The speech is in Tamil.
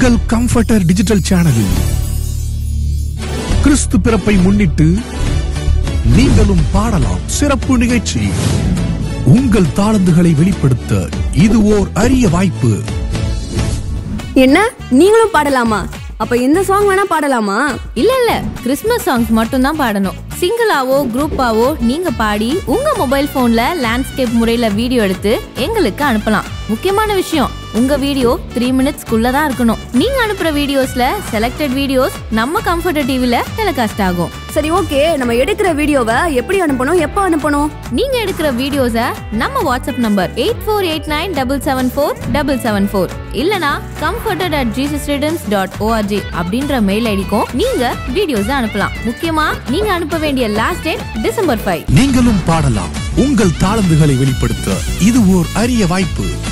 உங்கள் கம்ஃபர்டர் டிஜிட்டல் சேனலில் கிறிஸ்து பிறப்பை முன்னிட்டு நீங்களும் பாடலாம் சிறப்பு நிகழ்ச்சி உங்கள் தாளந்துகளை வெளிப்படுத்த இது ஓர் அரிய வாய்ப்பு என்ன நீங்களும் பாடலாமா அப்ப எந்த சாங் வேணா பாடலாமா இல்ல இல்ல கிறிஸ்மஸ் சாங்ஸ் மட்டும் தான் பாடணும் சிங்கிளாவோ குரூப்பாவோ நீங்க பாடி உங்க மொபைல் போன்ல லேண்ட்ஸ்கேப் முறையில வீடியோ எடுத்து எங்களுக்கு அனுப்பலாம் முக்கியமான விஷயம் உங்க வீடியோ த்ரீ மினிட்ஸ்க்குள்ள தான் இருக்கணும் நீங்க அனுப்புற வீடியோஸ்ல செலக்டட் வீடியோஸ் நம்ம கம்ஃபர்டர் டிவில டெலிகாஸ்ட் ஆகும் சரி ஓகே நம்ம எடுக்கிற வீடியோவை எப்படி அனுப்பணும் எப்போ அனுப்பணும் நீங்க எடுக்கிற வீடியோஸ நம்ம WhatsApp number eight four eight nine double seven four double seven four இல்லனா comforted at Jesus dot ORG அப்படின்ற மெயில் ஐடிக்கும் நீங்க வீடியோஸ் அனுப்பலாம் முக்கியமா நீங்க அனுப்ப வேண்டிய லாஸ்ட் டேட் டிசம்பர் ஃபைவ் நீங்களும் பாடலாம் உங்கள் தாளந்துகளை வெளிப்படுத்த இது ஓர் அரிய வாய்ப்பு